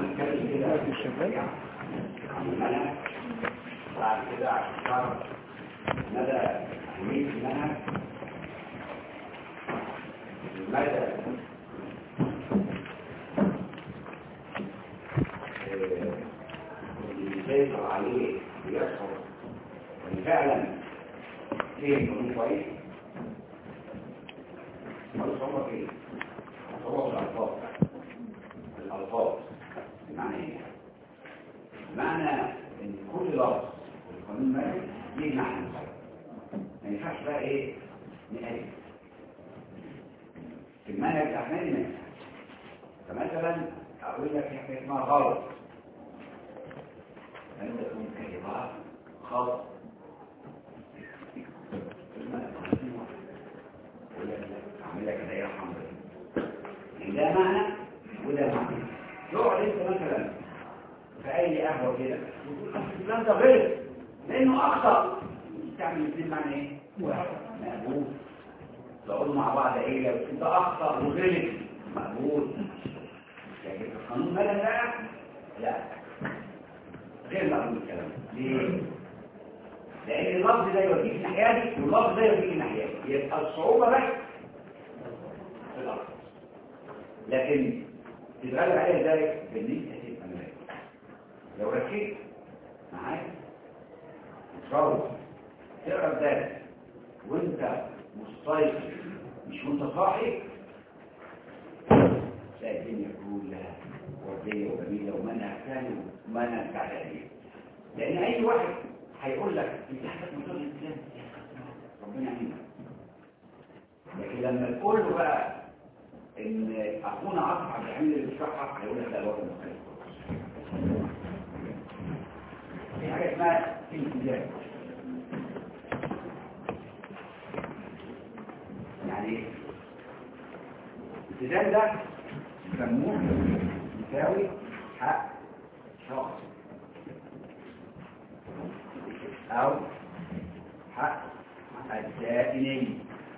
هنتكلم كده في الشفاء المنهج بعد كده عشان تعرف مدى أهمية المنهج مدى اللي بيسيطر عليه ويشعر ان فعلا فيه قانون كويس الصعوبة فيه الصعوبة في الألفاظ الألفاظ بمعنى ايه؟ بمعنى ان كل لفظ في القانون المالي ليه معنى ما ينفعش بقى ايه نقلب في المنهج الأحمالي ما ينفعش فمثلا أقول لك في حاجة اسمها غلط أنت تكون كلمات خاصة أعمل لك دائرة حمراء ده معنى وده معنى تقعد انت مثلا في اي قهوه كده وتقول الكلام ده غلط لانه اخطا تعمل الاثنين معنى ايه؟ مقبول تقعدوا مع بعض ايه لو انت اخطا وغلط مقبول لكن في القانون مدى بقى لا غير مقبول الكلام ليه؟ لان اللفظ ده يوديك الناحيه دي واللفظ ده يوديك الناحيه دي يبقى الصعوبه بس في الارض لكن تتغلب عليها ازاي بان انت تبقى مركز لو ركزت معايا تروح تقرا الدرس وانت مستيقظ مش وانت صاحي تلاقي الدنيا كلها ورديه وجميله ومنهج ثاني ومنهج تعليمي لان اي واحد هيقول لك انت حاجه موضوع الاسلام ربنا يعينك لكن لما تقول له بقى ان اخونا عاطف عبد الحميد اللي بيشرحها هيقول لك لا الوضع مختلف في حاجه اسمها التزام يعني ايه الالتزام ده يسموه يساوي حق شخص او حق الدائنين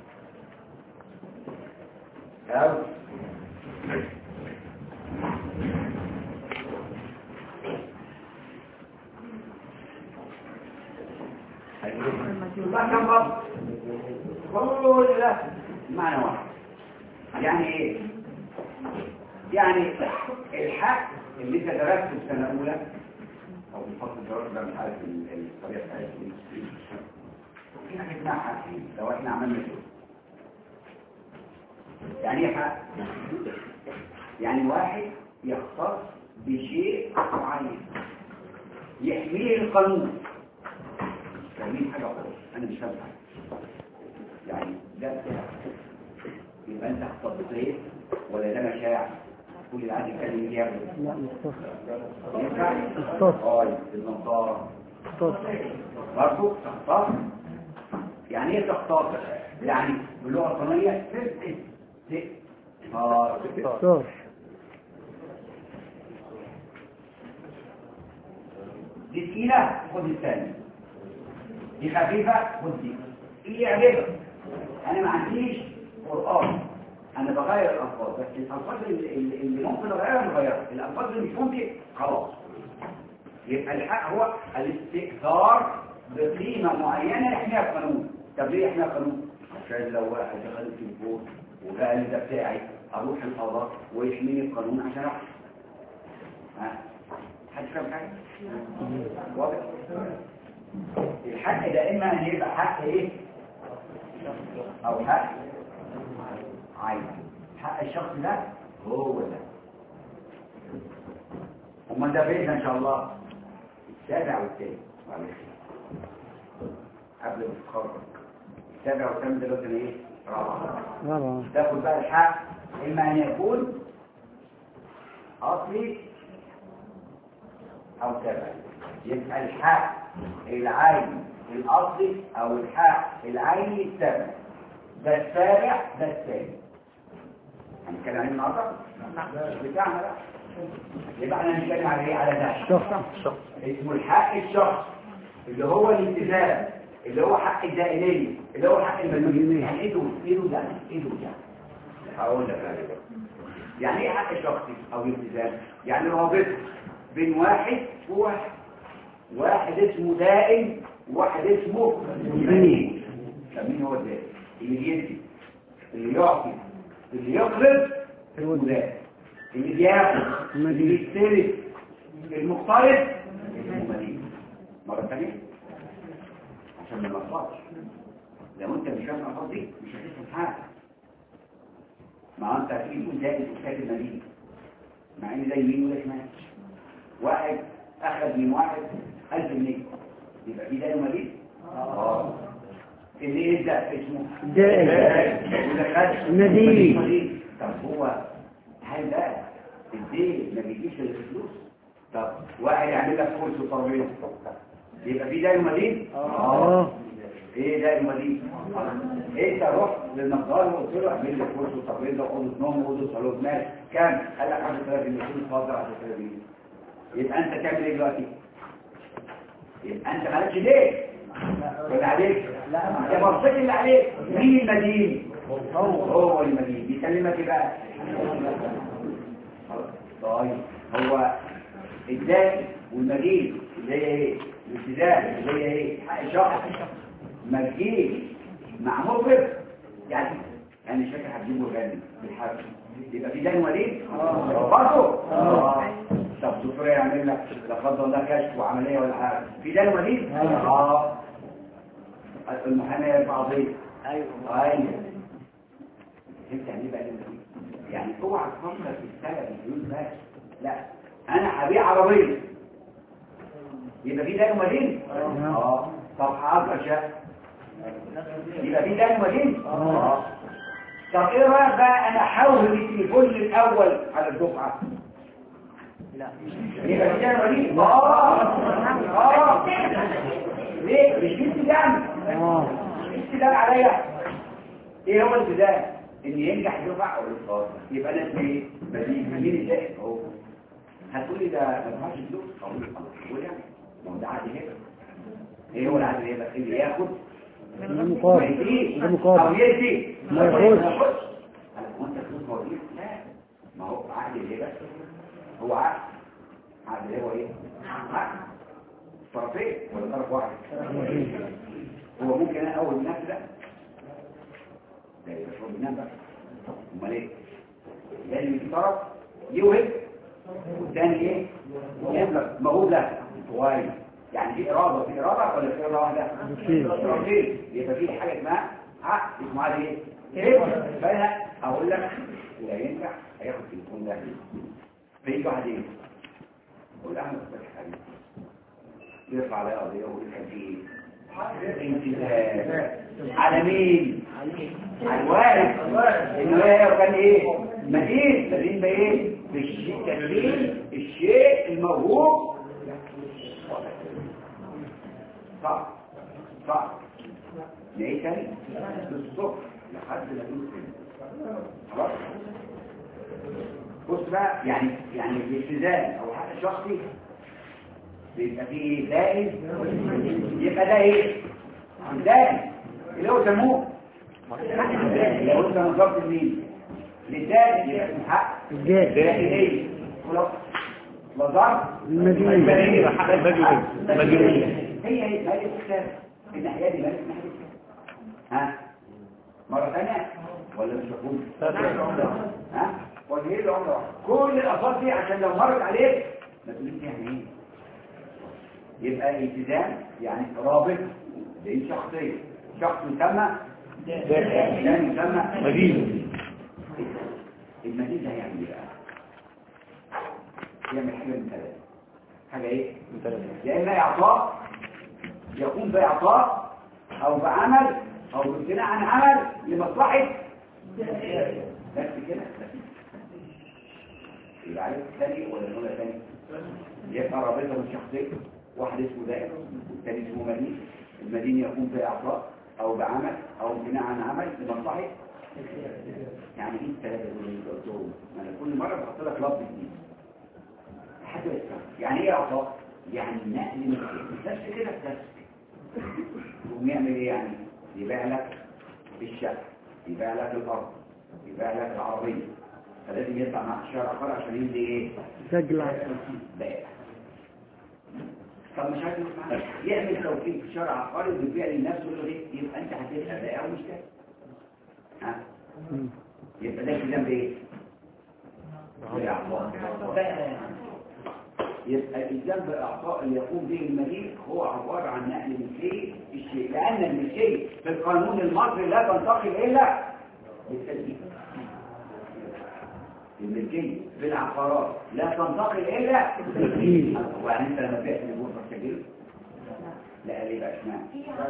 أو الله كم باب كل ده معنى واحد يعني ايه يعني الحق اللي انت درسته في سنه اولى او في فصل الدراسه ده مش عارف الطريقه بتاعتها في حاجه اسمها حق لو احنا عملنا كده يعني ايه حق يعني واحد يختص بشيء معين يحميه القانون فاهمين حاجه خالص انا مش فاهم حاجه يعني ده بتاع يبقى انت اختصيت ولا ده مشاع كل اللي عايز يتكلم فيها لا مختص ينفع اختص اه النظاره اختص برضه تختص يعني ايه تختصر يعني باللغه القانونيه تثبت اه اختصار دي تقيلة خد الثاني دي خفيفة خد دي اللي يعجبك انا ما عنديش قرآن انا بغير الالفاظ بس الالفاظ اللي, اللي اللي ممكن اغيرها بغيرها الالفاظ اللي مش ممكن خلاص يبقى الحق هو الاستئثار بقيمة معينة يحميها القانون طب ليه يحميها القانون؟ عشان لو واحد دخل التليفون وقال ده بتاعي اروح القضاء ويحميني القانون عشان احكم ها حد فاهم حاجه واضح الحق ده اما ان يبقى حق ايه او حق عين حق الشخص ده هو ده امال ده فين ان شاء الله السابع والثاني معلش قبل ما تتخرج السابع والثاني ده لازم ايه رابعه طبعا تاخد بقى الحق اما ان يكون اصلي او تبعي يبقى الحق العيني الاصلي او الحق العيني التبعي ده السابع ده الثاني هنتكلم عليه النهارده مش بتاعنا بقى يبقى احنا هنتكلم على ايه على ده شخص اسمه الحق الشخص اللي هو الالتزام اللي هو حق الدائنية اللي هو حق المدنيين يعني ايه دول ايه دول يعني ايه دول يعني هقول لك عليه بقى يعني ايه حق شخصي او التزام يعني رابط بين واحد وواحد واحد اسمه دائم وواحد اسمه مدين طب مين هو الدائم اللي بيدي اللي يعطي اللي يقرض اسمه دائم اللي بياخد اللي بيستلف المقترض اسمه مدين مرة ثانية عشان ما نلخبطش لو انت مش فاهم الألفاظ دي مش هتفهم حاجة ما انت هتيجي تقول زائد وساكن مدين مع ان ده يمين ولا شمال واحد اخذ من واحد 1000 جنيه يبقى في دايما مدين اه اللي ايه ده اسمه دائم. وده خد مدين. مدين. طب هو هل ده الدين ما بيجيش الفلوس طب واحد يعمل لك كرسي وطربية يبقى في دايما مدين اه ايه ده المدين انت رحت للنجار وقلت له اعمل لي كرسي وترابيزه واوضه نوم واوضه صالون مال كام قال لك 10000 جنيه كل اتفضل 10000 جنيه يبقى انت تعمل ايه دلوقتي يبقى انت مالكش ليه ولا عليك لا انت بصيت اللي عليك مين المدين هو هو المدين بيكلمك ايه بقى طيب هو الدائم والمدين اللي هي ايه الالتزام اللي هي ايه حق شخص ما تجيش مع مطرب يعني انا مش فاكر هتجيبه غني بالحرف يبقى في دين وليد برضه طب دكتور يعمل لك لا قدر الله كشف وعمليه ولا حاجه في دين وليد اه المحامي يرفع قضيه ايوه ايوه انت يعني إيه بقى دين وليد يعني اوعى تفكر في السبب الفلوس بس لا انا هبيع عربيه يبقى في دين وليد اه طب هاجر شقه يبقى في دين وليد اه طب ايه رايك بقى انا احول التليفون الاول على الدفعه لا يبقى في دين وليد اه اه ليه مش في التزام اه مش التزام عليا ايه هو الالتزام ان ينجح دفعه او الخاص يبقى انا اسمي ايه بديل مين الدائم اهو هتقولي ده ما ينفعش فلوس اقول لك خلاص قول يعني ما هو ده عادي هبه ايه هو العادي هبه اللي ياخد ده مقابل ويديه ده مقابل او يدي ما ياخدش. هو انت فلوس موجود لا ما هو عقد الهبه هو عقد عقد الهبه ايه عقد طرفين ولا طرف واحد هو ممكن انا اول من نفسي ده ده يبقى شغل بنام بقى امال ايه لازم في طرف يوهب والثاني ايه يبلغ موهوب له كويس يعني في اراده في اراده ولا في اراده واحده في. اراده يبقى في حاجه اسمها عقد اسمه عقد ايه ايه فانا اقول لك لا ينفع هياخد التليفون ده فيجي واحد ايه يقول احمد فتحي حبيبي يرفع عليا قضيه ويقول كان في انتهاء على مين على الوارث انه هي كان ايه مدين مدين بايه بالشيء تدين الشيء الموهوب صح صح نعيد تاني للصبح لحد ما تنزل خلاص بص بقى يعني يعني الالتزام او حق شخصي بيبقى فيه دائم يبقى ده ايه دائم اللي هو سموه اللي هو كان ضبط المين للدائم يبقى اسمه حق الدائم. دائمي خلاص وضرب المدينة. المدينة. حق المدينة. مدينة. هي هي مالك الكتاب الناحية دي مالك الناحية دي ها مرة ثانية ولا مش مفهوم ها ولا ايه العمرة كل الأفضل دي عشان لو مرت عليك ما تقوليش يعني ايه يبقى التزام يعني رابط بين شخصين شخص يسمى ثاني يسمى مدينة المدينة هيعمل ايه بقى يعمل حاجة من ثلاثة حاجة ايه يا اما اعطاء يقوم باعطاء او بعمل او بامتناع عن عمل لمصلحة بس كده بس. يبقى عليك ثاني ولا نقول ثاني يبقى رابطة من شخصين واحد اسمه دائم والثاني اسمه مدين المدين يقوم باعطاء او بعمل او امتناع عن عمل لمصلحة يعني ايه الثلاثة دول اللي قلتهم انا كل مرة بحط لك لفظ جديد حاجة يفهم يعني ايه اعطاء يعني نقل من الشيء بس كده بس يقوم يعمل ايه يعني يبيع لك الشقة يبيع لك الارض يبيع لك العربية فلازم يطلع معاه الشهر عقار عشان يمضي ايه سجل عقد. بائع طب مش عايز يسمع يعمل توكيل في شرع عقاري ويبيع لنفسه يقول له ايه يبقى انت هتبقى بائع ومشتري ها مم. يبقى ده كلام بايه بإعطاء. بائع. يبقى الذنب اعطاء اللي يقوم به المليك هو عباره عن نقل من شيء الشيء لان الشيء في القانون المصري لا تنتقل الا بالتسليم الملكيه في العقارات لا تنتقل الا بالتسليم وبعدين انت لما بعت البورصه تسجله لا ليه بقى اشمعنى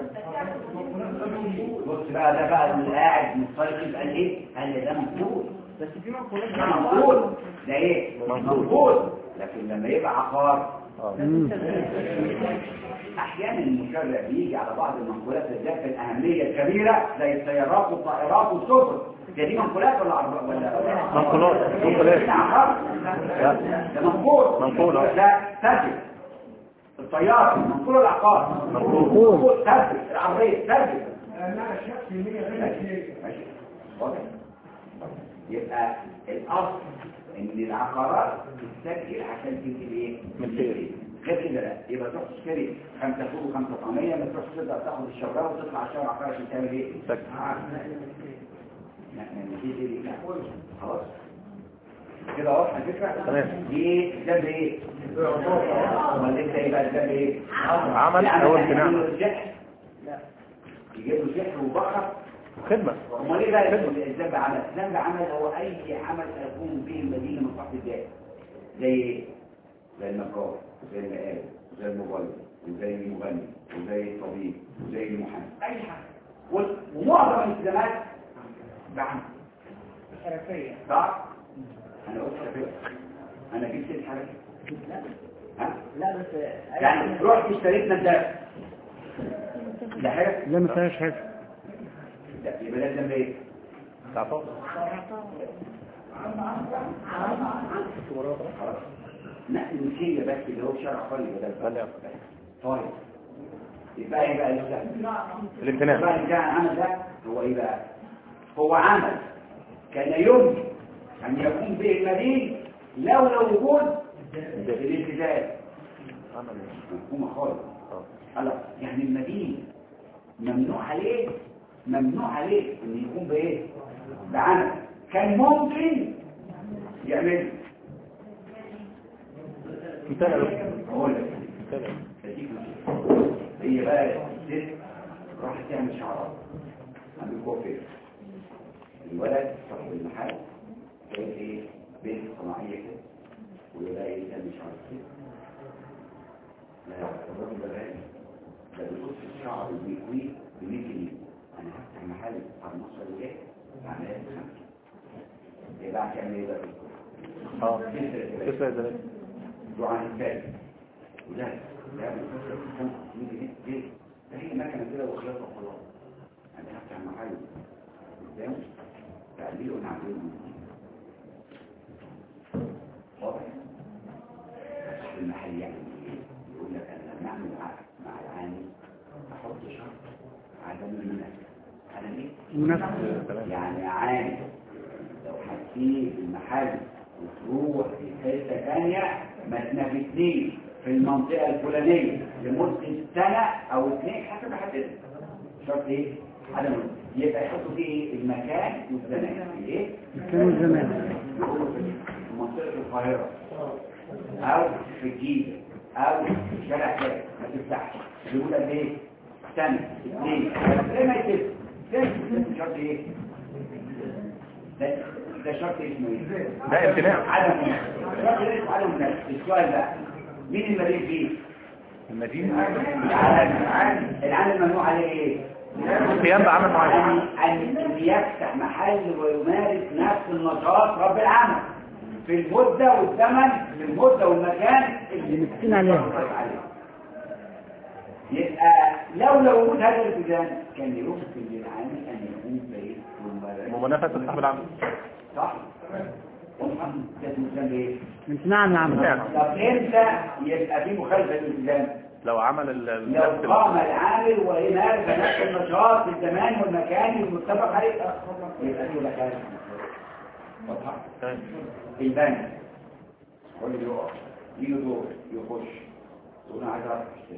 بص بقى ده بقى اللي قاعد مستيقظ قال ايه قال لي ده مقبول بس في مقولات ده مقبول ده ايه مقبول. مقبول لكن لما يبقى عقار مم. احيانا المشرع بيجي على بعض المنقولات ذات الاهميه الكبيره زي السيارات والطائرات والسفن ده دي منقولات ولا عرب ولا منقولات. منقولات. ده عقار لا. ده منقول منقول، اه. ده سجل الطياره منقول العقار منقول. سجل العربيه سجل ماشي ماشي واضح يبقى الاصل ان العقارات تتسجل عشان تجيب ايه ملكية. غير كده لا يبقى تروح تشتري خمسة فول وخمسة طعمية ما تروحش تقدر تاخد الشبراء وتطلع على الشارع عقار عشان تعمل ايه سجل. آه. لا ما دي دي لا خلاص كده واضحه الفكره تمام. دي ايه الذنب ايه امال انت ايه بقى الذنب ايه عمل يعني أو يعني امتناع. يجيب له سحر يجيب له سحر وبقر خدمة امال ايه بقى الذنب عمل الذنب عمل هو اي عمل يقوم به المدينه من صاحب الذات زي ايه زي النجار زي المقاول زي المبلغ وزي المغني وزي الطبيب وزي المحامي اي حاجه وال- ومعظم الالتزامات بعمل حرفية صح انا قلت حركه انا جبت الحركه ها لا بس يعني رحت اشتريت نداء ده حاجه لا ما فيهاش حاجة لا يبقى ده ذنب ايه تعطى خلاص نقل الملكية بس اللي هو شرع قريب ده بل طيب يبقى ايه بقى الاسلام الامتناع بقى اللي كان عمل ده هو ايه بقى هو عمل كان يمكن ان يقوم به المدين لولا وجود الالتزام عمل مفهومه خالص اه. خلاص يعني المدين ممنوع عليه ممنوع عليه ان يقوم بايه بعمل كان ممكن يعمل مثال ألف. اقول لك مثال ألف. اديك مثال. هي بقى الست راحت تعمل شعرات عند الكوافير الولد صاحب المحل كان ايه بنت صناعيه كده ويلاقي ايه تعمل شعرات كده لا الراجل ده غالي ده بيقص الشعر وبيكويه ب 100 جنيه انا هفتح محل على مصر وجاي عمليه بخمسه يبقى هتعمل ايه بقى اه تسرق تسرق الزلال دعاء الثاني وده ده بيفكر في خمسة جنيه ليه؟ ليه؟ ده هي مكنة كده وخياطة وخلاص أنا هفتح محل قدام تعديله ونعدله واضح؟ صاحب المحل يعني إيه؟ يقول لك أنا لما أعمل عقد مع العامل أحط شرط عدم المنافسة أنا ليه؟ منافسة تمام يعني عام لو هتسيب المحل وتروح في حته ثانيه ما تنافسنيش في المنطقه الفلانيه لمده سنه او اثنين حسب ما حددت شرط ايه؟ عدم يبقى يحطوا فيه ايه؟ المكان والزمان ايه؟ كانوا زمان يقولوا في منطقه القاهره او في الجيزه او في شارع كذا ما تفتحش يقول لك ايه؟ سنه اثنين زي ما يتم ده شرط ايه؟ ده ده شرط اسمه ايه؟ ده امتناع عدم منافسة. شرط اسمه عدم منافسة. السؤال بقى مين المدين فيه؟ المدينة العالم العالم ممنوع عليه ايه؟ القيام بعمل معين أن أن يفتح محل ويمارس نفس النشاط رب العمل في المدة والزمن في المدة والمكان اللي متفقين عليها. عليه. يبقى لولا وجود هذا الالتزام كان يمكن للعامل أن يقوم بإيه؟ ممانفة صاحب العمل صح؟ والحمد ده الالتزام بإيه؟ امتناع عن العمل طب امتى يبقى في مخالفة للالتزام؟ لو عمل ال- ال- لو نفس قام ال- العامل ويمارس نفس النشاط في الزمان والمكان المتفق عليه يبقى في مخالفة واضحة تمام البنك كل يقف يجي دور يخش تقول انا عايز اعرف اشتري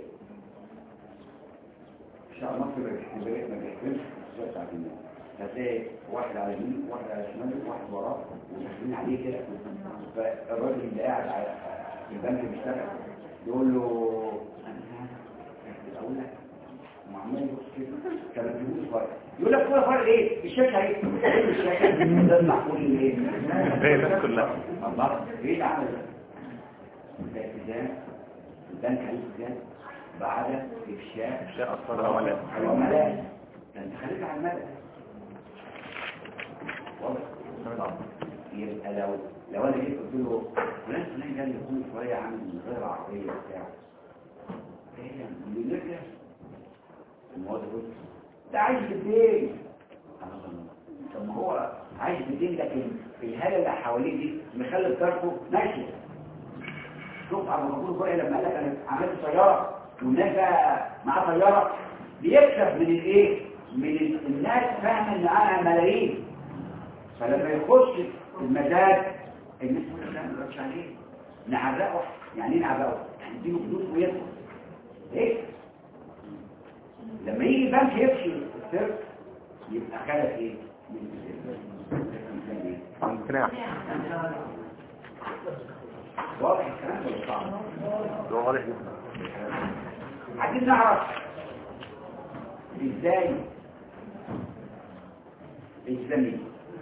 الشعب المصري ما بيحتملش ما بيحتملش الخصوصية بتاعت الناس هتلاقي واحد على يمين واحد على شمال واحد وراه وداخلين عليه كده فالراجل اللي قاعد على في البنك بيشتغل يقول له انا اقول لك وعمال يبص كده كان بيقول فرق يقول لك هو فرق ايه الشاشه اهي إيه الشاشه ده معقول ايه هي الناس كلها الله ايه العمل ده ده التزام البنك عليه التزام بعد افشاء اشياء اصلا العملاء العملاء ده انت خليك على المدى واضح طب يبقى لو لو انا جيت قلت له فلان فلان قال لي كل شويه عامل من غير عربيه وبتاع ايه ده مليونير المواد بص ده عايش في الدين طب ما هو عايش في الدين لكن الهاله اللي حواليه دي مخلي طرفه ماشيه شوف ابو غفور بقى لما قال لك انا عملت طياره والناس بقى معاه طياره بيكسب من الايه من ال- الناس فاهمه ان معاها ملايين فلما يخش المزاد الناس تقول لك لا ما نقدرش عليه نعرقه يعني ايه نعرقه؟ يعني نديله فلوس ويدخل ايه لما يجي البنك يفشل السر يبقى خلف ايه من السر. امتناع واضح الكلام ولا صعب ده واضح جدا عايزين نعرف ازاي الزميل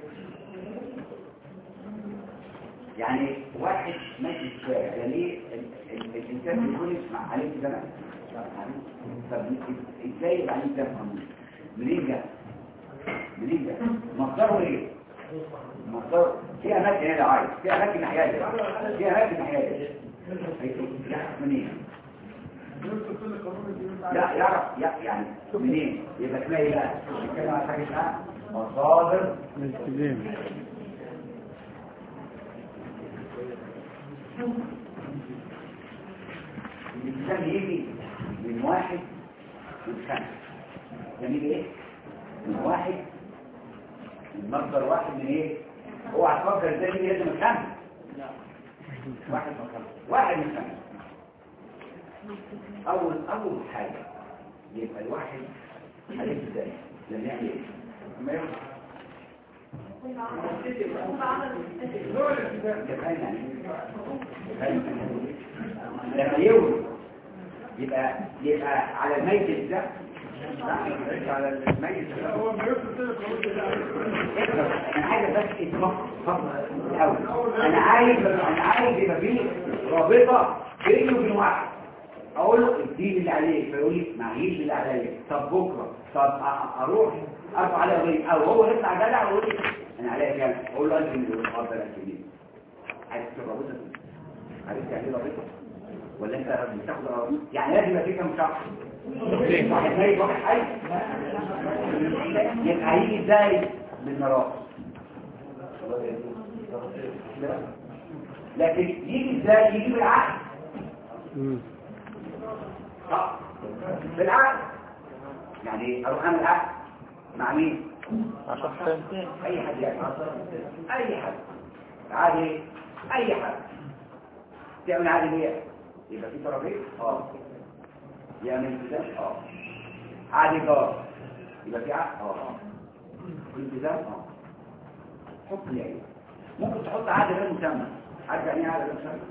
يعني واحد ماشي في الشارع يعني ايه ال- ال- الانسان بيكون يسمع عليه زمان طب ازاي يبقى عليه زمان منين جه منين جه مصدره ايه مصدره في اماكن هنا عايز في اماكن ناحيه في اماكن ناحيه يعرف منين لا يعرف يع- يعني منين يبقى اسمها ايه بقى بنتكلم على حاجه اسمها مصادر الالتزام الانسان يجي من واحد من خمسه يعني ايه من واحد من مصدر واحد من ايه اوعى تفكر ازاي يجي لازم من خمسه واحد من خمسه واحد من خمسه اول اول حاجه يبقى الواحد عليه ازاي لما يعمل ايه لما يعمل تفهم يعني تفهم لما يولد يبقى يبقى على الميت ده لا على الميت هو انا عايز بس اتفق الاول انا عايز انا عايز يبقى فيه رابطه بيني وبين واحد اقول له الدين اللي عليك فيقول لي معيش اللي عليا طب بكره طب أ- اروح ارفع عليه قضيه او هو يطلع جدع ويقول لي انا عليا كام اقول له 1000 جنيه اتفضل 1000 جنيه عايز تربطها دي عايز تعمل رابطه ولا انت بتاخد رابطه يعني لازم يبقى في كام شخص واحد ميت واحد حي يبقى هيجي ازاي بالمراقب لكن يجي ازاي يجي بالعقل مم. صح بالعقل يعني اروح اعمل عقد مع مين عشان تاني اي حد يعني اي حد عادي اي حد تعمل عادي ليه يبقى في طرفين اه يعمل التزام اه عادي جار يبقى في عقد اه التزام اه حكم يعني ممكن تحط عقد غير مسمى عارف يعني ايه عقد غير مسمى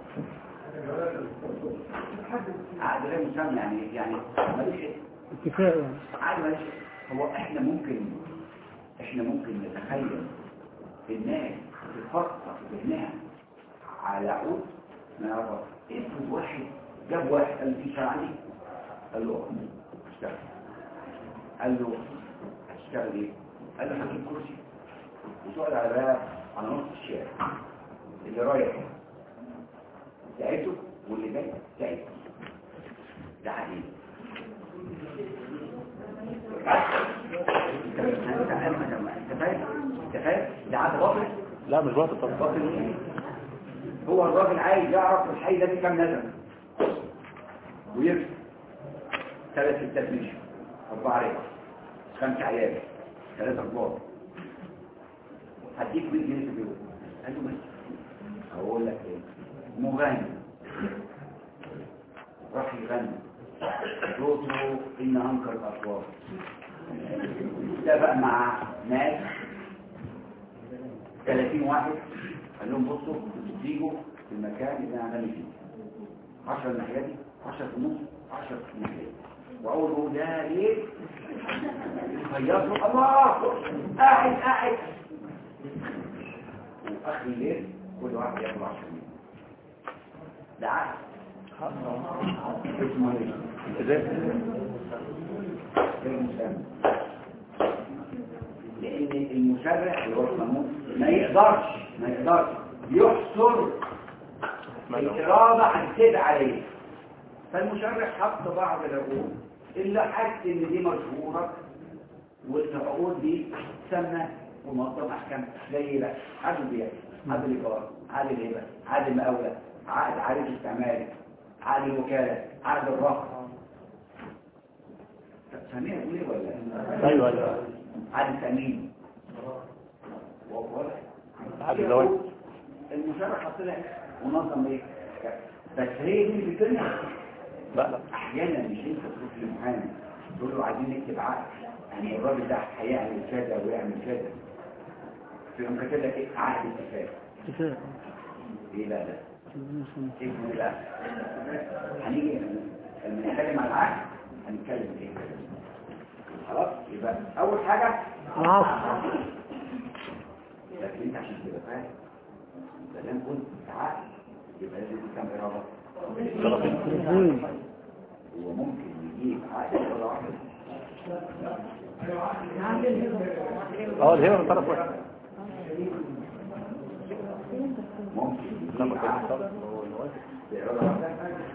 عقد غير مسمى يعني يعني ملوش اتفاق يعني عادي ماشي هو احنا ممكن احنا ممكن نتخيل الناس تفكر ذهنها على عود ما يعرفها افرض واحد جاب واحد قال لي في شغل عندي قال له اشتغل قال له هتشتغل ايه قال له هجيب كرسي وتقعد على باب على نص الشارع اللي رايح بتاعته واللي جاي بتاعته ده عادي انت فاهم انت فاهم ده عاد باطل لا مش باطل طبعا باطل ايه هو الراجل عايز يعرف الحي ده فيه كام نزل ويرسم ثلاث ستات مشي اربعه رجل خمسه عيال ثلاثه كبار هديك 100 جنيه في اليوم قال له ماشي اقول لك ايه مغني راح يغني صوته ان انكر الاصوات اتفق مع ناس 30 واحد قال لهم بصوا تيجوا في المكان اللي انا عامل فيه 10 ناحيتي 10 في النص 10 في ناحيتي واقول له ده ليه يخيطوا الله قاعد قاعد واخر الليل كل واحد ياخد 10 جنيه ده عقل اسمه ايه؟ ازاي المسمى لان المشرع اللي هو القانون ما يقدرش ما يقدرش يحصر الإرادة هتزيد عليه فالمشرع حط بعض العقود إلا حس إن دي مشهورة والعقود دي تسمى ومنظم أحكام زي لا عقد البيع عقد الإيجار عقد الهبة عقد المقاولة عقد عارف استعمالي عقد الوكالة عقد الرهن سامعها تقول ايه ولا ايوه ايوه عقد التأمين ولا عقد الزواج المشرع حط لها منظم ايه بس هي دي اللي بتكلم لا لا احيانا مش انت تروح للمحامي تقول له عايزين نكتب عقد يعني الراجل ده هيعمل كذا ويعمل كذا في كاتب لك ايه عقد اتفاق اتفاق ايه بقى ده اسمه ايه بقى هنيجي لما نتكلم عن العقد هنتكلم ايه خلاص يبقى اول حاجه العصر لكن انت عشان تبقى فاهم ما دام كنت عقد يبقى لازم كام اراده الاثنين هو ممكن يجيب عقد ولا واحد اه الهبه من طرف واحد ممكن لما يجيب كان عقد طرف هو اللي واحد. بإرادة واحدة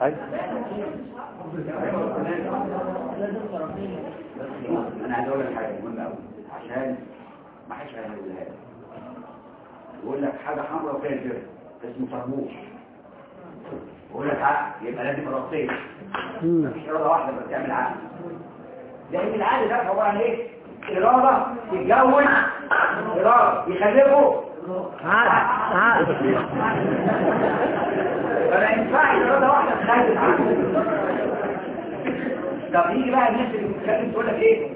ايوه انا عايز اقول لك حاجه مهمه قوي عشان ما حدش هيقولها لك يقول لك حاجه حمراء وفيها زر اسمه طربوش يقول لك عقد يبقى لازم رصيد مم. مفيش اراده واحده بس تعمل عقد لان العقد ده عباره عن ايه اراده تتجوز اراده يخلفوا عقد عقد فما ينفعش اراده واحده تخلف عقد طب يجي بقى الناس اللي بتتكلم تقول لك ايه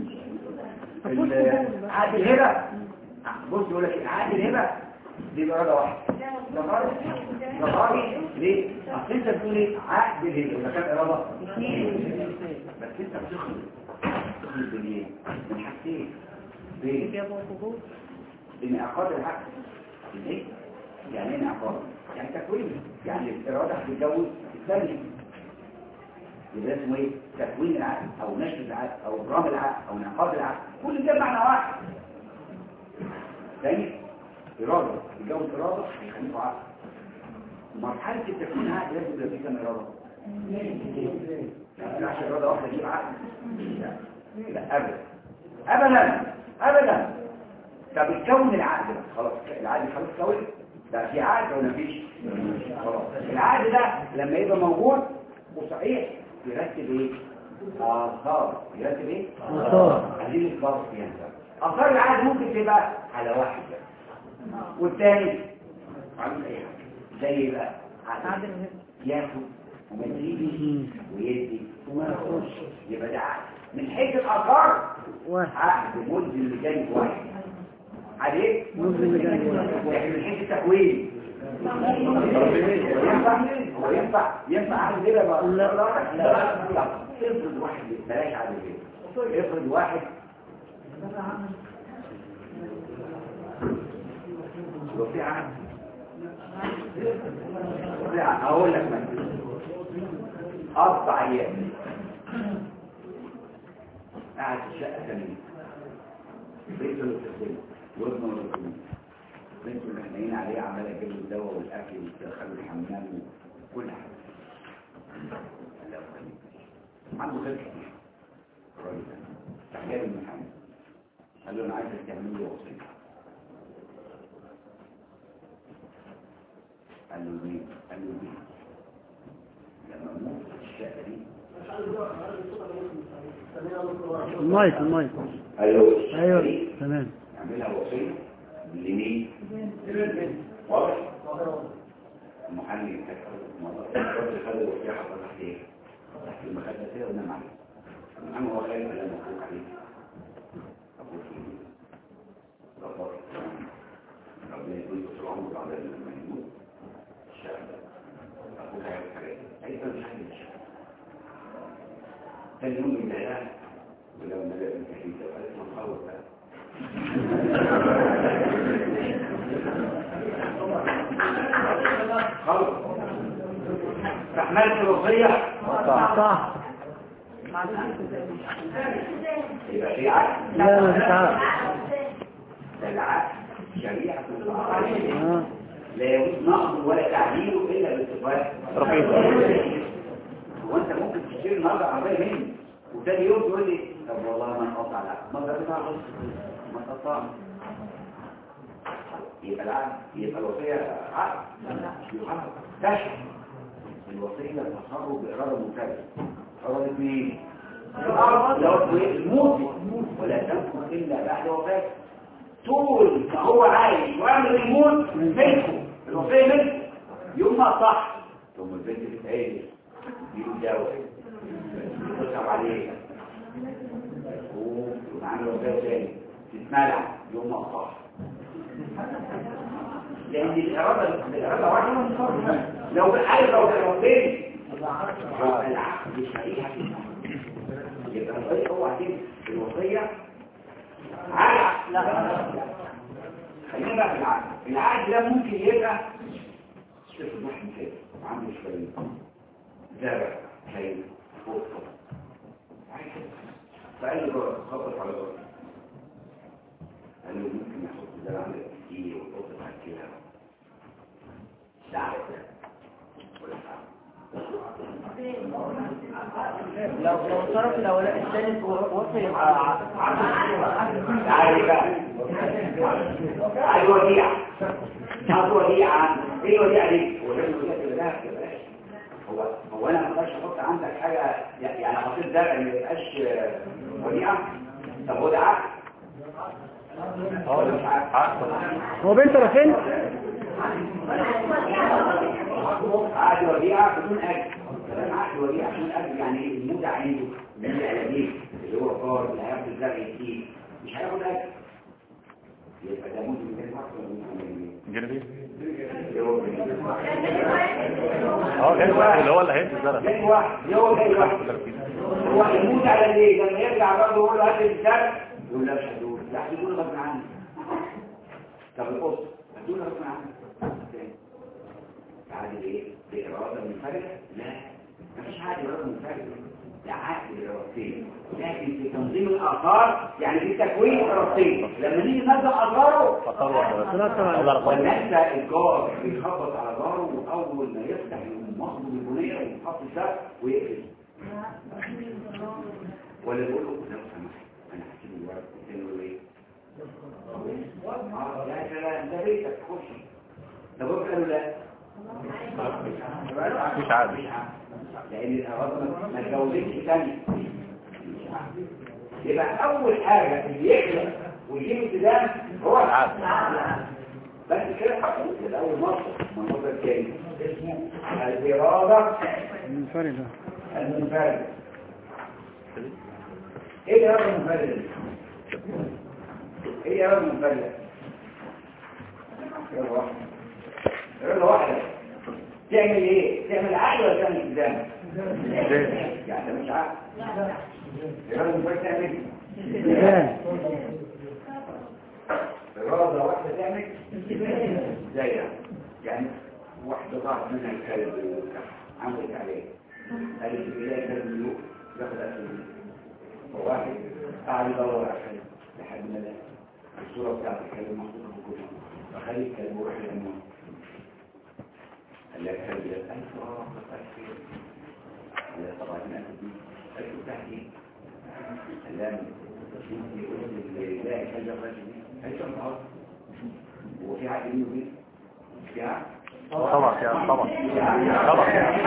ال- عقد الهبه بص يقول لك إيه؟ عقد الهبه دي بإرادة واحدة ده غلط ده غلط ليه؟ اصل انت بتقول ايه عقد الهبه ده كان إرادة بس انت بتخلط تخلط بين ايه؟ من حاجتين بين انعقاد العقد ايه؟ يعني ايه انعقاد؟ يعني تكوين يعني الإرادة هتتجوز الثانية يبقى اسمه ايه تكوين العقل او نشر العقل او ابرام العقل او انعقاد العقل كل ده معنى واحد تاني اراده يتجوز اراده يخليه عقل مرحله التكوين عقل لازم يبقى فيه كام اراده ما ينفعش اراده واحده تجيب عقل لا لا ابدا ابدا ابدا طب يتكون العقل بقى خلاص العقل خلاص كون ده في عقل ولا مفيش خلاص العقل ده لما يبقى موجود وصحيح يرتب ايه اثار يرتب ايه آثار. عايزين نتبرر فيها اثار العقل ممكن تبقى على واحد بس. والتاني عامل ايه زي ايه بقى عقل ياخد وما يديش ويدي وما ياخدش يبقى ده عقل من حيث الاثار واحد عقد ملزم لجانب واحد عليه ملزم لجانب واحد. لكن من حيث التكوين ينفع هو ينفع ينفع عقد كده بقى لا. لا طب افرض واحد بلاش عقد كده افرض واحد لو في عقد في عقد. اقول لك مثلا اربع ايام قاعد في الشقه ثانيه بيته اللي بتخدمه وابنه اللي بتخدمه بنته اللي حنين عليه عماله تجيب له الدواء والاكل وتدخله الحمام وكل حاجه الله يخليك. عنده خير كتير الراجل ده راح جايب المحامي قال له انا عايزك تعمل لي وصيه قال له مين قال له مين لما اموت في الشقه دي المايك المايك قال له الشقة ايوه دي تمام اعملها وصيه لمين واضح المحامي الراجل خد الوصيه حطها تحت ايه تحت المخده كده ونام عليه المحامي هو خايف ولا مفروض عليه أقول فيه رفض ربنا يكون في العمر على الميمون الشعب أقول هاي الحاجات أيضا مش حاجة الشعب كان يوم من الإعلان ولو ما لقى التحديد قالت ما نخلص بقى خلص استحملت الوصية صح يبقى في عقل لا ما فيش عقل ده العقل شريعة الله آه. لا يجوز نقض ولا تعديله الا باتفاق رفيق. هو انت ممكن تشتري النهارده عربيه مني وتاني يوم تقول لي طب والله ما نقطع العقد ما تقطع غصب ما تقطع يبقى العقد يبقى الوصيه عقد يبقى تشهر الوصيه تصرف باراده منفرده اراده مين؟ لو الموت ولا تنفذ الا بعد وفاته طول ما هو عايش وعمل الموت ملكه الوصية ملكه يوم ما صح ثم البنت بتعيش يقول دواء يتصل عليها وعمل وصية تاني تتملع يوم ما صح لأن الإرادة الإرادة واحدة لو بالحال لو بالربين يبقى العقد شريحة يبقى الوصية هو عشان الوصية عقد لا خلينا بقى في العقد العقد ده ممكن يبقى شوف واحد كده عنده شويه زرع خير فوق فقال له جرب خبط على جرب قال له ممكن يحط زرع عندك كتير ويحط على كده ده عقد ولا لو لو الطرف الاولاني الثالث وصل يبقى تعالي بقى تعالي وديعة هات وديعة ايه وديعة دي؟ هو لازم وديعة تبقى دهب يا باشا هو هو انا ما اقدرش احط عندك حاجة يعني حطيت زرع ما يبقاش وديعة طب هو ده عقد ولا مش عقد؟ عقد هو بين طرفين عقد وديعة بدون اجر كلام عقد وديعة بدون اجر يعني ايه المودع عنده من العلاجين اللي هو قار اللي هياخد الزرع يديه مش هياخد اجر يبقى ده ممكن يكون اكتر من جنبي اللي هو اه جاي واحد اللي هو اللي هيدي الزرع جاي واحد هو جاي واحد هو يموت على ليه لما يرجع برضه يقول له هات الزرع يقول لا مش هدول لا هدول غصب عني طب القط هدول غصب عني عادي ايه بإرادة منفردة لا مفيش عادي إرادة منفردة ده عقد إرادتين لكن في تنظيم الآثار يعني في تكوين إرادتين لما نيجي ننظم آثاره فطار واحد ثلاثة الله بعد. يرحمه. والناس الجار بيخبط على جاره وأول ما يفتح يقوم مخبط البنية ويحط السقف ويقفل ولا يقول له لو سمحت أنا هسيب الورق قلت له إيه؟ آه لا كلام ده بيتك خش ده بقول له لا مفيش عقد لان الأراضي ما تجوزتش تاني يبقى اول حاجة اللي يخلق ويجيب التزام هو العقد بس كده ده اول مصر من المصر الثاني اسمه الإرادة منفردة المنفردة ايه الإرادة المنفردة دي؟ ايه الإرادة المنفردة؟ إرادة واحدة إرادة واحدة تعمل ايه؟ تعمل عقل ولا تعمل التزام؟ يعني ده مش عقل الإرادة المنفردة تعمل ايه؟ التزام إرادة واحدة تعمل زي يعني يعني واحدة ضاعت منها الكلب عملت عليه قالت البداية كلب ملوك ياخد أكل منه وواحد قاعد يدور على الكلب لحد ما لقى الصورة بتاعت الكلب محطوطة في الكتب فخلي الكلب وراح للأمام قال لها الكلب ده قال له اه قال فين قال لها طبعا أنا أكل دي قال له بتاعت ايه قال لها انت قلت اللي لا الكلب الراجل دي قالت له النهارده هو في عقد منه دي في عقد طبعا يا طبعا طبعا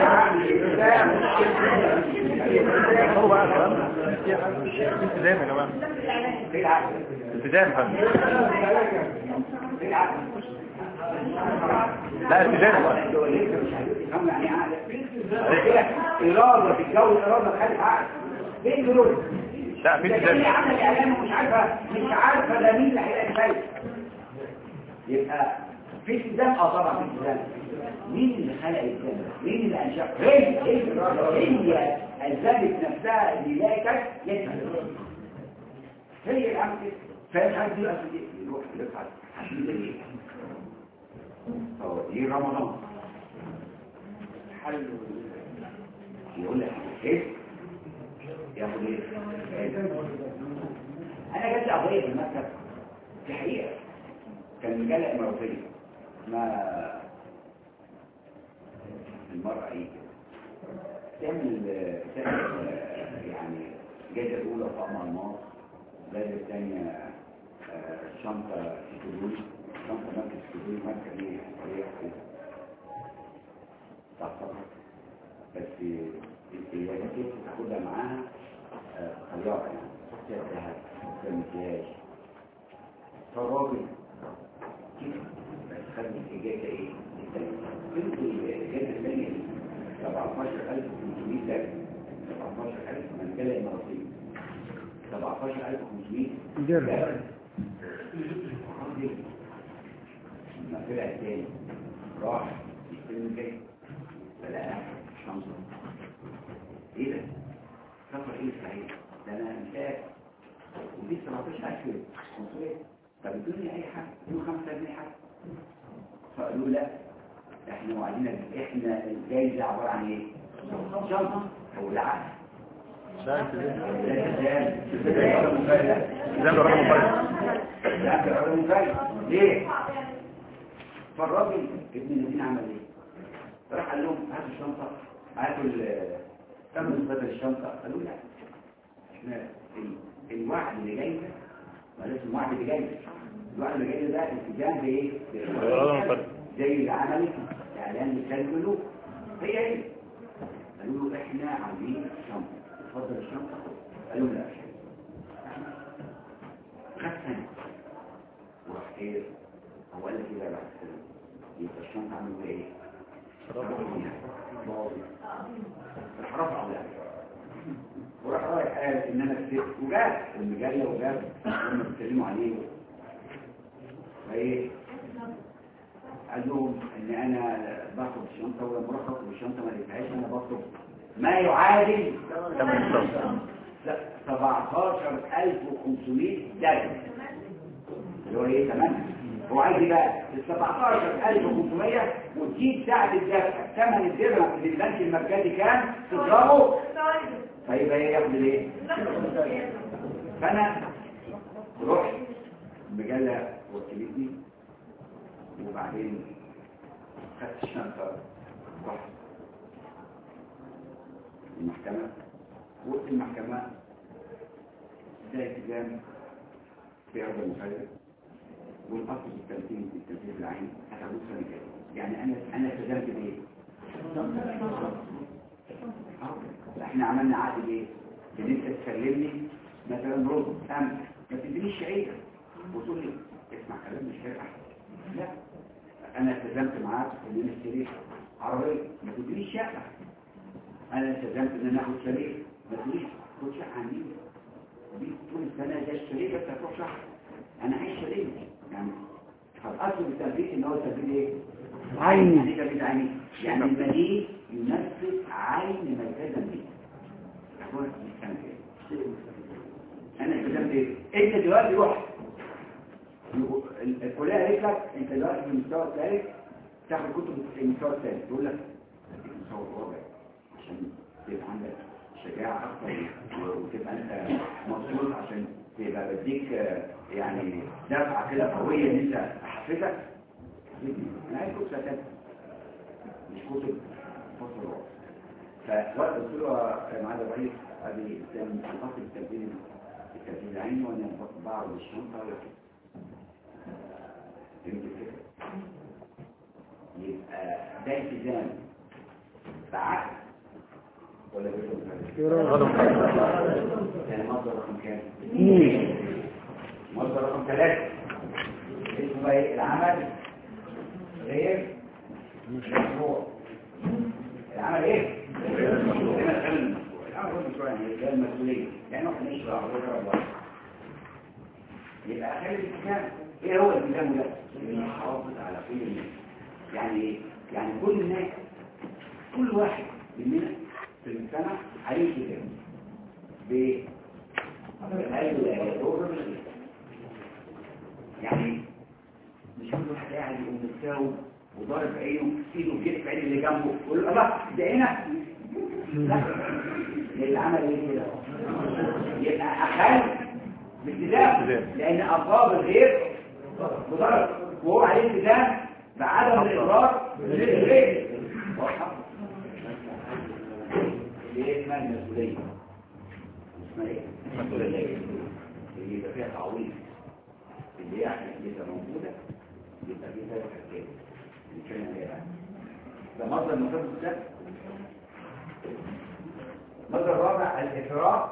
طبعا بقى الكلام التزام يا جماعه في العقد التزام يا فندم في العقد لا التزام انتوا لسه مش هتفهموا يعني ايه عقل اراده تتجوز اراده خلف عقل فين دول لا في ده التزام هي عمل اعلان ومش عارفه مش عارفه ده مين اللي هيلاقي شايف يبقى في التزام اه طبعا في التزام مين اللي خلق التزام مين اللي انشا هي هي هي الزامت نفسها اللي يلاقي كشف يدفع هي اللي عملت كده فمش عارف دي اصل ايه يروح يدفع عشان ده ايه هو دي رمضان حل يقول لك ايه ياخد ايه انا جات لي قضيه في المكتب في حقيقه كان مجله اماراتيه اسمها المرأة ايه تعمل تعمل يعني الجائزة الأولى طقم الماس الجائزة الثانية آه، شنطة سكرولي شنطة مركز سكرولي ماركة دي طريقة كده تعتبر بس هي كيف تاخدها معاها آه، خيار يعني تحطيها الذهب في المكياج فالراجل كيف بس خد الإجازة إيه؟ بنت الإجازة الثانية 17500 درجة 17000 من جالة إماراتية 17500 درهم. لما طلع الثاني راح يستلم الجاي فلقى شمسة ايه ده؟ سفر ايه صحيح؟ ده انا مساك ودي 17000 500 طب ادوني اي حاجه ادوني 5 جنيه حاجه فقالوا لا احنا وعدنا احنا الجايزه عباره عن ايه؟ شنطه او العقل لا التزام ده التزام. التزام ده رقم مفرد لا ده رقم مفاجئ. ليه؟ فالراجل ابن الذين عمل ايه؟ راح قال لهم هاتوا الشنطه هاتوا ال- تعملوا بدل الشنطه قالوا لا احنا ال- الوعد اللي جاي ده ما لازم الوعد اللي جاي ده. الوعد اللي جاي ده التزام بايه؟ رقم مفرد زي اللي عملت اعلان لسان ملوك هي هي قالوا له احنا عاملين شنطه اتفضل الشنطه قالوا لا مش هي. خد سنه وراح ايه هو قال لك ايه بقى بعد سنه يبقى الشنطه عملوا ايه؟ راح رفعوا ده وراح رايح قال ان انا كسبت وجاب المجله وجاب لما بيتكلموا عليه فايه قال لهم ان انا باخد الشنطه ولما اروح اخد الشنطه ما لقيتهاش انا بطلب ما يعادل ثمن الشنطة لا 17500 درهم اللي هو ايه تمام هو عايز ايه بقى ال 17500 وتجيب ساعه الدفع ثمن الدرهم اللي البنك المركزي كان تضربه فيبقى ايه ياخد ايه فانا رحت مجله وكلتني وبعدين خدت الشنطه رحت المحكمه وقت المحكمه ده التزام في عرض المخالفه والاصل في التنفيذ في التنفيذ العين هتاخد سنه كده يعني انا انا التزمت بايه؟ آه. احنا عملنا عقد ايه؟ ان انت تسلمني مثلا رز امس ما تدينيش شعير وتقول لي اسمع كلام مش هيبقى احسن لا انا التزمت معاك ان انا اشتري عربيه ما تدينيش شقه انا التزمت ان انا اخد شريك ما تقوليش خد شقه عندي دي طول السنه ده اشتري بس هتروح شهر انا عايز شريك يعني فالاصل بالتنفيذ ان هو تنفيذ ايه؟ عيني. يعني تنفيذ عيني يعني المدين ينفذ عين ما التزم به أقول الكلام كده. انا التزمت ايه؟ انت دلوقتي رحت الكليه قالت لك انت دلوقتي في المستوى الثالث تاخد كتب في المستوى الثالث تقول لك المستوى الرابع عشان تبقى عندك شجاعة أكتر وتبقى أنت مبسوط عشان تبقى بديك آه، يعني دفعة كده قوية إن أنت أحفزك أنا عايز كتب ثالثة مش كتب فصل رابع فوقت قلت له يا معالي الرئيس أبي الإسلام الأصل التنفيذ التنفيذ العيني وأنا بعرض الشنطة فهمت الفكرة؟ يبقى ده التزام بعقل ولا بيقول رقم مفرد يعني مصدر رقم كام؟ اثنين مصدر رقم ثلاثة اسمه بقى ايه العمل العمل ايه؟ هنا العمل المشروع العمل المشروع يعني ايه المسؤولية يعني واحد مش بقى يبقى خلي الالتزام ايه هو الالتزام ده؟ اللي يحافظ على كل الناس يعني ايه؟ يعني كل الناس كل واحد مننا في المجتمع عليه التزام ب يعني مش كل واحد قاعد يقوم متساوي وضارب عينه ايده في عين اللي جنبه يقول له الله ده هنا لا اللي عمل ايه كده يبقى اخل بالتزام لان ابواب الغير وضرب وهو عليه التزام بعدم الاقرار للغير واضحه دي اسمها المسؤوليه اسمها ايه المسؤوليه اللي يبقى فيها تعويض اللي هي عشان لسه موجوده يبقى في ثلاث حاجات نتكلم عليها ده مصدر مصدر الثالث المصدر الرابع الافراط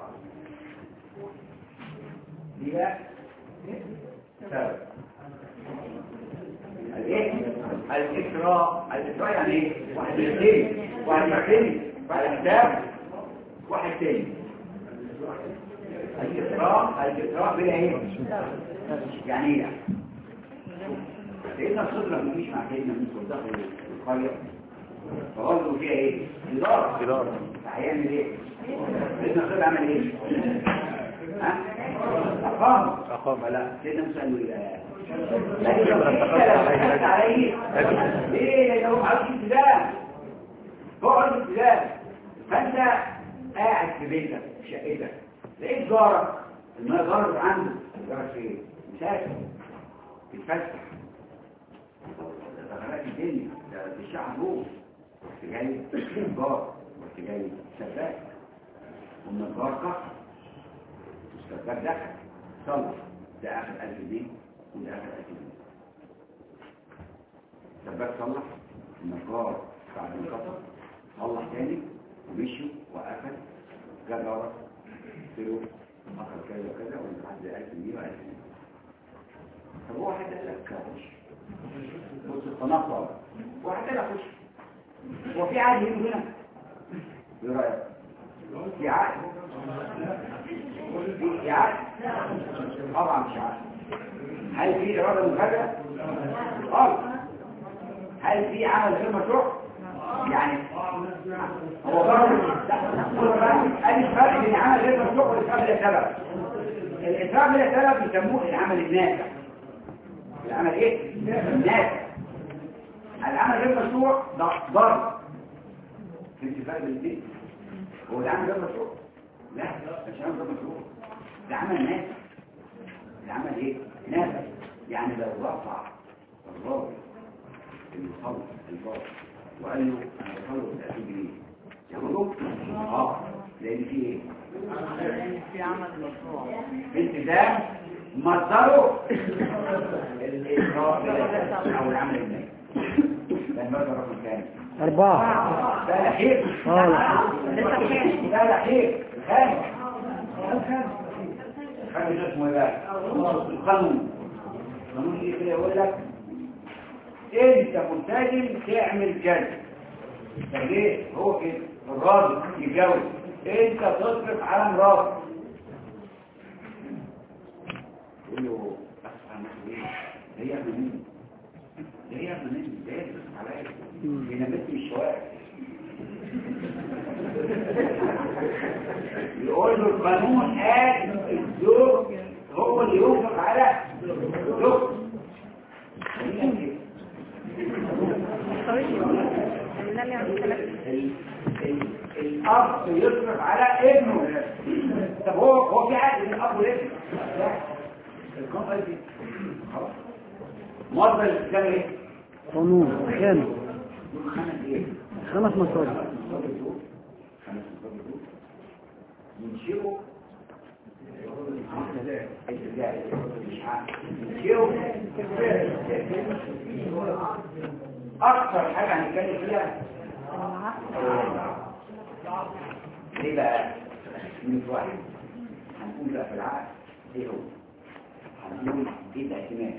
دي بقى سبب الايه الافراط الافراط يعني ايه واحد يعتني واحد يعتني واحد يحتاج واحد تاني الافراط الافراط بلا ايه يعني ايه يعني سيدنا الصدر لما مفيش مع سيدنا موسى دخل القرية فغلوا فيها ايه؟ إدارة إدارة. هيعمل ايه؟ سيدنا الصدر عمل ايه؟ ها؟ أقام أقام. ولا سيدنا موسى قال له ايه؟ لكن لو دخلت عليه ليه؟ لأنه عاوز التزام هو عاوز التزام فأنت قاعد في بيتك في شقتك لقيت جارك الماء جارك عنده جارك فين؟ مسافر بيتفسح دخلات الدنيا ده ده الشعب روح رحت جاي نجار رحت جاي سباك والنجار كفر والسباك دخل صلى ده اخر 1000 جنيه وده اخر 1000 جنيه السباك صلح النجار بعد ما كفر صلح تاني ومشوا وقفل جا جارك قلت له اخر كذا وكذا ولحد 1000 جنيه و1000 جنيه طب هو واحد قال لك خش بص التناقض واحد قال لك خش هو في عقد هنا هنا ايه رايك في عقد في عقد طبعا مش عقد هل في اراده مفاجاه اه هل في عمل غير مشروع يعني هو برضه ادي الفرق بين عمل غير مشروع والاسراف بلا سبب الاسراف بلا سبب يسموه العمل النافع العمل ايه النافع العمل غير مشروع ده ضرر في انتفاق بالاثنين هو ده عمل غير مشروع لا مش عمل غير مشروع ده عمل نافع العمل ايه نافع يعني لو رفع الراجل اللي يخلص الباطل وقال له انا بخلص 30 جنيه يقول له اه لان في ايه في عمل مشروع التزام مصدره الإجراء أو العمل الناجح ده المرة رقم كام؟ أربعة ده لحيق اه ده لحيق الخامس الخامس اسمه ايه بقى؟ القانون القانون يجي كده يقول لك انت ملتزم تعمل كذا طب ليه؟ هو كده الراجل يتجوز انت تصرف على مراتك يقول له أصحى مسؤولية ده هي ابن مين ده هي ابن مين ده هي تصرف عليا بينامت من الشوارع يقول له القانون قال الزوج هو اللي ينفق على الزوج ال- ال- الأب يصرف على ابنه طب هو هو في عقد بين الأب والابن لا. القانون قال كده. خلاص موظف الإسلام إيه؟ قانون خامس يقول خمس إيه؟ خمس مصادر خمس مصادر دول خمس مصادر دول ينشئوا مش عارف. ينشئوا أكثر حاجة هنتكلم فيها ليه بقى؟ من واحد هنقول بقى في العقل ايه هو؟ هنقول ايه الاعتماد؟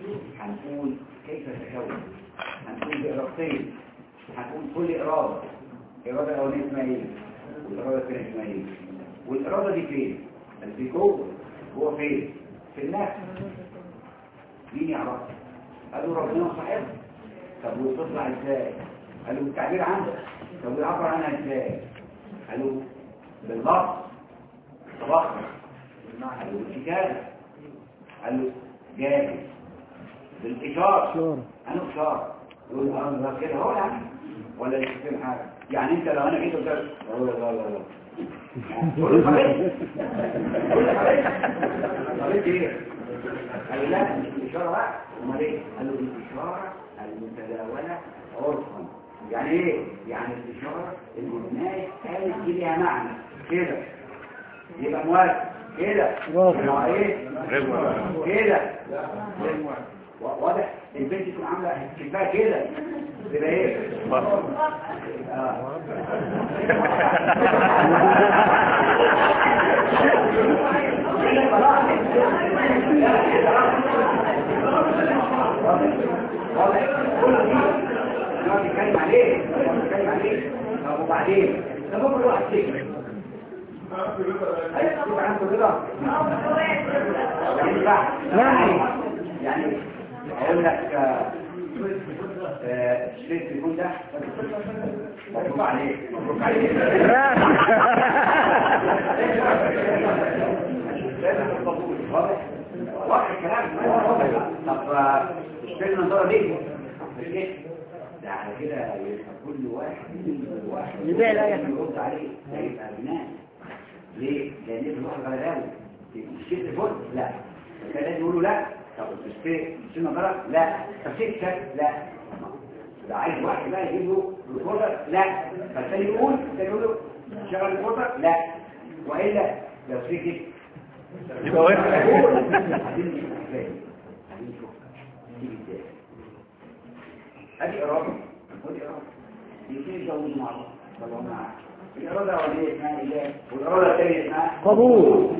هنقول كيف تكون؟ هنقول بإرادتين هنقول كل إرادة الإرادة الأولانية اسمها إيه والإرادة الثانية اسمها إيه والإرادة دي فين في جوه هو فين في النفس مين يعرف قالوا ربنا صاحب طب وتطلع ازاي قالوا التعبير عندك طب ويعبر عنها ازاي قالوا باللفظ طبخ قالوا بالكتابة قالوا جاهز بالإشارة إشارة. أنا إشارة يقول أنا كده هو يعني ولا يشوفين حاجة يعني أنت لو أنا جيت قلت لك لا لا لا لا تقول له حبيبي تقول له حبيبي حبيبي إيه؟ قال لا مش الإشارة بقى أمال إيه؟ قالوا الإشارة المتداولة عرفا يعني إيه؟ يعني الإشارة اللي الناس قالت دي ليها معنى كده يبقى موافق كده رافع. يبقى إيه؟ غير موافق. كده و- واضح البنت تكون عامله كفايه كده تبقى ايه آه. واضح كل دي نقعد نتكلم عليه نقعد نتكلم عليه طب وبعدين ده ممكن واحد سجن ايوه يبقى عنده رضا يعني بقى يعني يعني اقول لك آه، آه، اشتريت التليفون ده مبروك عليك مبروك عليك لازم القبول واضح واضح الكلام طب آه، اشتريت النظاره دي مش كده ده على كده يبقى كل واحد كل واحد يبيع لأي حد. يرد عليه ده يبقى بناء ليه؟ لان في واحد غلباوي تشتري تليفون لا كان لازم يقولوا لا طب تشتري تشتري نظاره لا طب تشتري كتاب لا ده عايز واحد بقى يجيب له ريكوردر لا فالتاني يقول التاني يقول له شغل ريكوردر لا والا لو في كده يبقى واحد عايزين نشوف ازاي عايزين نشوف تيجي ازاي ادي اراده ودي اراده الاثنين يتجوزوا مع بعض طبعا مع الاراده الاولانيه اسمها اله والاراده الثانيه اسمها قبول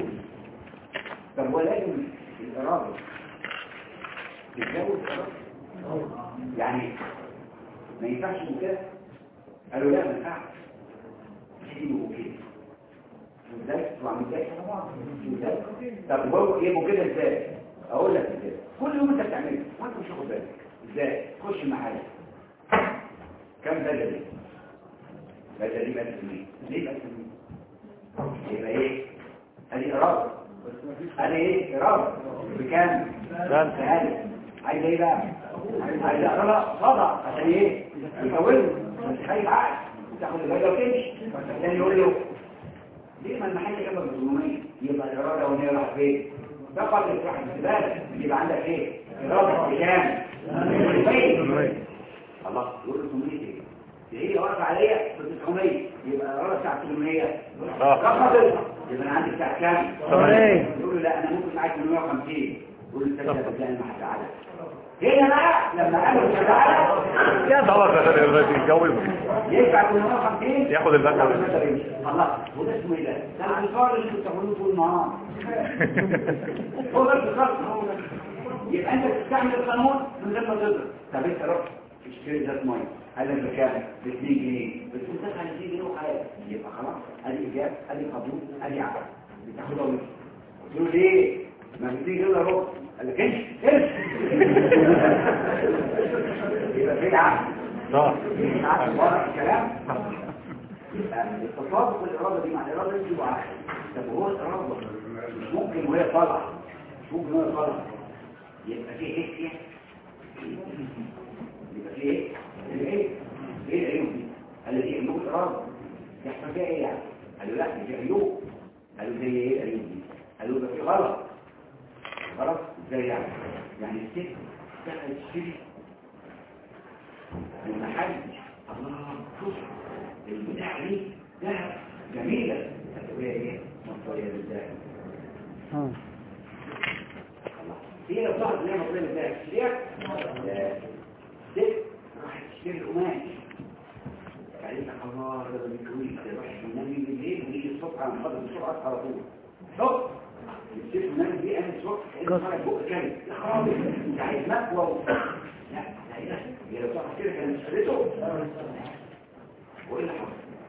طب هو لازم الاراده تتجوز اراده يعني ما ينفعش من كده قالوا لا ما ينفعش يجيبوا كده ازاي طبعا ازاي ازاي طب هو يبقوا كده ازاي اقول لك ازاي كل يوم انت بتعمله وانت مش واخد بالك ازاي خش محل كم بدل دي بدل دي بدل مين ليه بدل مين يبقى ايه ادي اراده ادي ايه اراده بكام كام؟ بهذا عايز ايه بقى عايز اقرا صدع عشان ايه يكونه مش خايف عقل تاخد البيضه وتمشي فالثاني يقول له ليه ما المحل جنب ب 800 يبقى الاراده الاولانيه راحت فين فقط تروح الزباله يبقى عندك ايه اراده بكام 800 الله يقول له 800 ايه دي هي واقفه عليا ب 900 يبقى الاراده بتاعت 800 آه. رقم يبقى انا عندي بتاع كام ثمانية. يقول له لا انا ممكن معاك 850 يقول له انت كده بتلاقي المحل على هنا بقى لما قالوا تعالى يا خلاص عشان يبقى يتجوز يدفع 850 ياخد البدلة. الله وده اسمه ايه ده؟ ده الانصار اللي انتوا بتعملوه طول النهار هو ده بالظبط هو ده يبقى انت بتستعمل القانون من غير ما تضرب طب انت رحت تشتري ذات ميه هل لك بكام؟ ب 2 جنيه بتقول دفع 2 جنيه وحاجه يبقى خلاص ادي ايجاب ادي قبول ادي عقد بتاخدها وانت قلت له ليه؟ ما ب 2 جنيه الا ربع قال لك امشي امشي يبقى في عقد اه عقد واضح الكلام التصادق والإرادة دي مع الإرادة دي يبقى عقل طب هو الإرادة مش ممكن وهي طالعة مش ممكن وهي طالعة يبقى فيه ايه فيها يبقى فيه ايه ايه ايه العيوب دي قال دي عيوب الإرادة يحصل فيها ايه يعني قالوا لا دي عيوب قالوا زي ايه العيوب دي قالوا يبقى في غلط غلط ازاي يعني يعني الست دخلت تشتري المحل الله شوف البتاع دي ذهب جميلة هتقولها ايه؟ مصرية بالذهب اه الله هي لو طلعت اللي هي مصرية بالذهب تشتريها؟ لا ست راحت تشتري القماش قالت لك الله ده بالكويت ده راح النبي بالليل ويجي الصبح على محضر بسرعة على طول صبح الست النبي دي قامت الصبح كأنه طالع بق كامل يا خرابي انت عايز مكوى و- لا لا لا هي لو طلعت كده كانت اشتريته وايه اللي حصل؟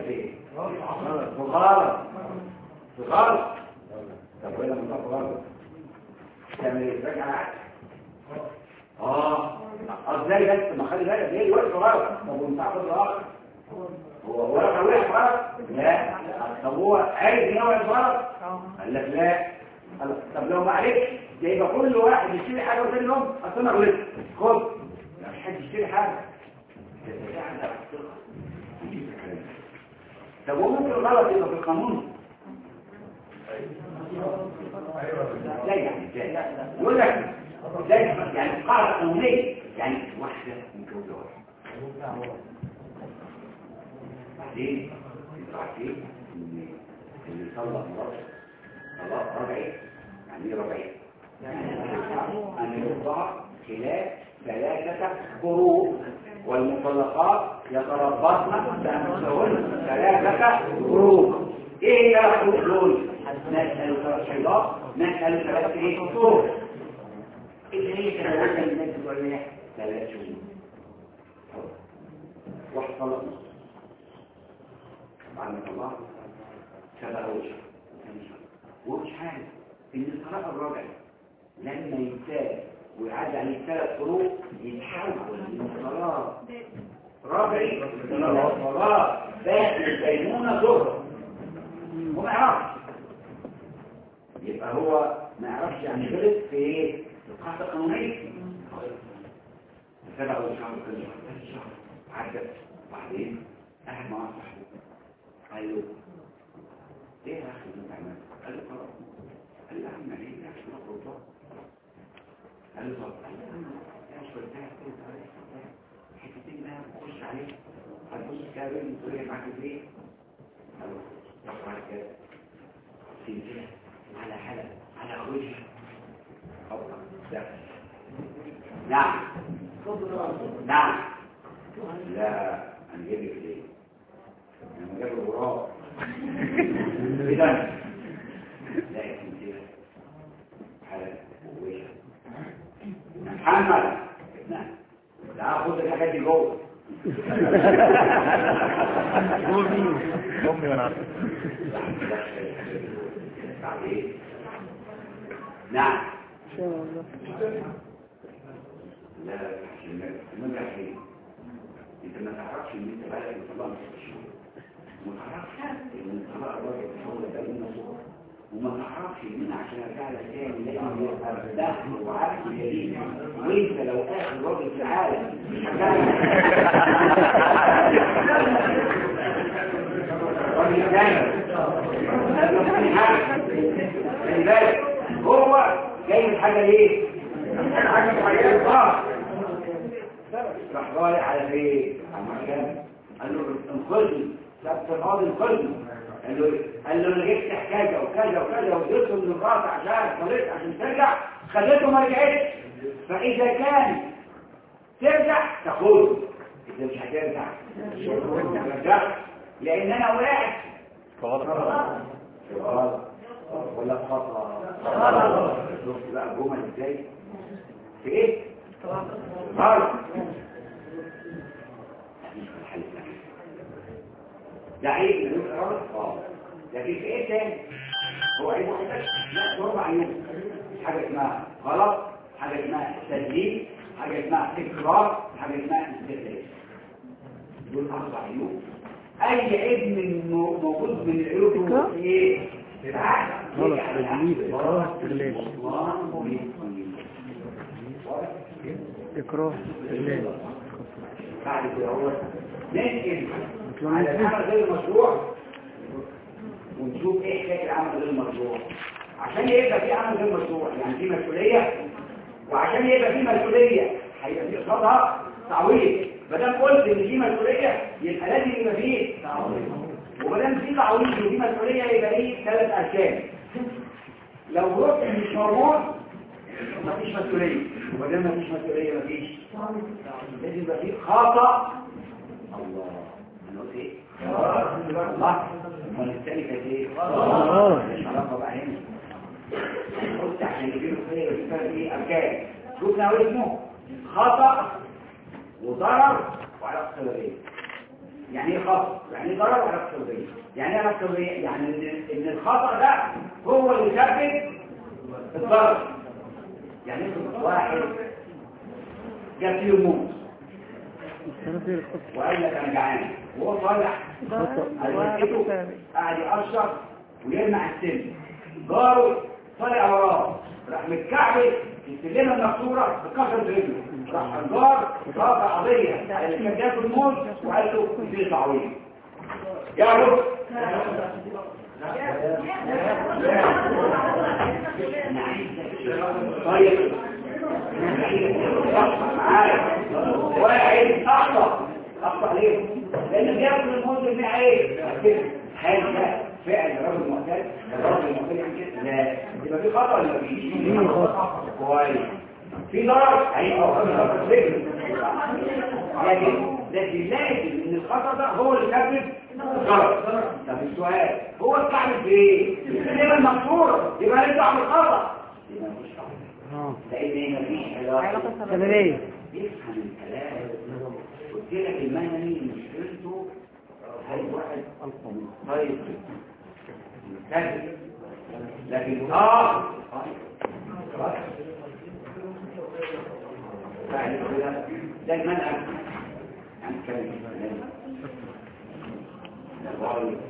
ايه غلط غلط طب وين لما تقف غلط تعمل ايه ترجع العكس اه ازاي بس ما خلي بالك ليه الوقت غلط طب وانت عبد غلط هو هو لو وقف غلط لا طب هو عارف ان هو وقف غلط قال لك لا قال لك طب لو ما عرفش ده يبقى كل واحد يشتري حاجه وتاني يوم اصل انا غلطت خد لا مش حد يشتري حاجه تتجاهل على الثقه طب هو ممكن الغلط يبقى في القانون لا يعني ازاي يقول لك ازاي يعني قاعده قانونيه يعني واحده متجوزه واحد بعدين انتوا عارفين ان اللي يطلق مراته طلاق ربعي يعني ايه ربعي؟ يعني ان يوضع خلاف ثلاثه قروء والمطلقات يتربصن بانفسهن ثلاثه قروء ايه ثلاث قروء دول؟ نسال ثلاث حيضات نسال ثلاث ايه؟ قروء اللي هي ثلاثه الناس بتقول ثلاث شهور واحد طلق نص بعد ما طلعت سبع وجه ومش حاجة ان الطلاق الرابع لما ينتهي ويعدي عليه ثلاث فروق يتحول من طلاق رابعي الى طلاق باقي البينونة ظهر وما يعرفش يبقى هو ما يعرفش يعني غلط في ايه؟ في القاعدة القانونية سبع وجه كل شهر عدت بعدين قاعد مع صاحبه قال له ايه يا اخي اللي انت عملته قال له خلاص قال له يا عم ايه يا اخي الله قال له طب قال له يا عم يا اخي بتاع كده حتتين بقى خش عليه هتبص كده بين تقول معاك ايه قال له طب بعد كده سلسله على حلق على وجه خبر ده نعم نعم لا انا جايب لك ليه انا جايب الغراب اذا لا يكون كده حلق ووجه محمد نعم تعال خد الحاجات دي جوه امي وانا عارف بعدين نعم ان شاء الله لا عشان المنجح ايه انت ما تعرفش ان انت بقى طلع نص الشهور وما تعرفش ان طلع الراجل هو ده النص وما تعرفش ان عشان ارجع لك تاني لازم يبقى بدخل وعكس جديد وانت لو اخر راجل في العالم مش راجل تاني خلي بالك هو جاي من حاجه ليه؟ حاجه معينه صح راح رايح على فين؟ على المحكمة قال له انقذني سبت القاضي انقذني قال له قال له انا جبت كذا وكذا وكذا وجبته من الراس عشان طريق عشان ترجع خدته ما رجعتش فاذا كان ترجع تاخده اذا مش هترجع ما ترجعش لان انا وقعت غلط غلط ولا خطأ غلط شفت بقى الجمل ازاي في ايه غلط ده عيب من غلط اه لكن في ايه تاني هو عيب واحد بس لا ده اربع عيوب حاجه اسمها غلط حاجه اسمها تدليل حاجه اسمها تكرار حاجه اسمها استهلاك دول اربع عيوب اي عيب من موجود من العيوب دول ايه غلط تدليل اكراه استغلال اكراه استغلال بعد كده هو ننقل على العمل غير المشروع ونشوف ايه حكايه العمل غير المشروع عشان يبقى في عمل غير مشروع يعني في مسؤوليه وعشان يبقى في مسؤوليه هيبقى في قصادها تعويض ما دام قلت ان في مسؤوليه يبقى لازم يبقى فيه تعويض وما دام في تعويض وفي مسؤوليه يبقى ليه ثلاث اركان لو رحت مش موجود مفيش مسؤوليه وما دام مفيش مسؤوليه مفيش لازم يبقى فيه خطا الله انا قلت ايه الله امال الثاني كانت ايه آه. مش علاقه بقى هنا قلت عشان يجيبوا خير يبقى ايه اركان شوفنا هو اسمه خطا وضرر وعلاقه سببيه يعني ايه خطأ يعني ايه ضرر على السودية يعني ايه على السودية يعني ان إن الخطأ ده هو اللي يسبب الضرر يعني افرض واحد جاب فيه موت السنة الخط وقال لك انا جعان وهو طالع على مسكته قاعد يقشر ويلمع السن جاره طالع وراه راح متكعبل السلمه المكسوره اتكسرت رجله راح الجار رافع قضيه على اللي كان جاته الموت وقال له دي تعويض يا رب طيب معايا واحد اخطا اخطا ليه لان بياكل الموت اللي ايه هل ده فعل رجل معتاد الرجل المعتاد يعني كده لا يبقى في خطا ولا مفيش في خطأ. كويس في ضرر هيبقى خطا خطا رجل لكن لكن لازم ان الخطا ده هو اللي سبب الضرر طب السؤال هو الكعب في ايه؟ السلمه المكسوره يبقى لازم اعمل خطا يبقى مفيش خطا اه لان مفيش علاقه سببية يفهم الكلام قلت لك المهني مشكلته هاي واحد طيب كذب لكن اه خلاص. بعد كده ده المنهج عن كلام الكلام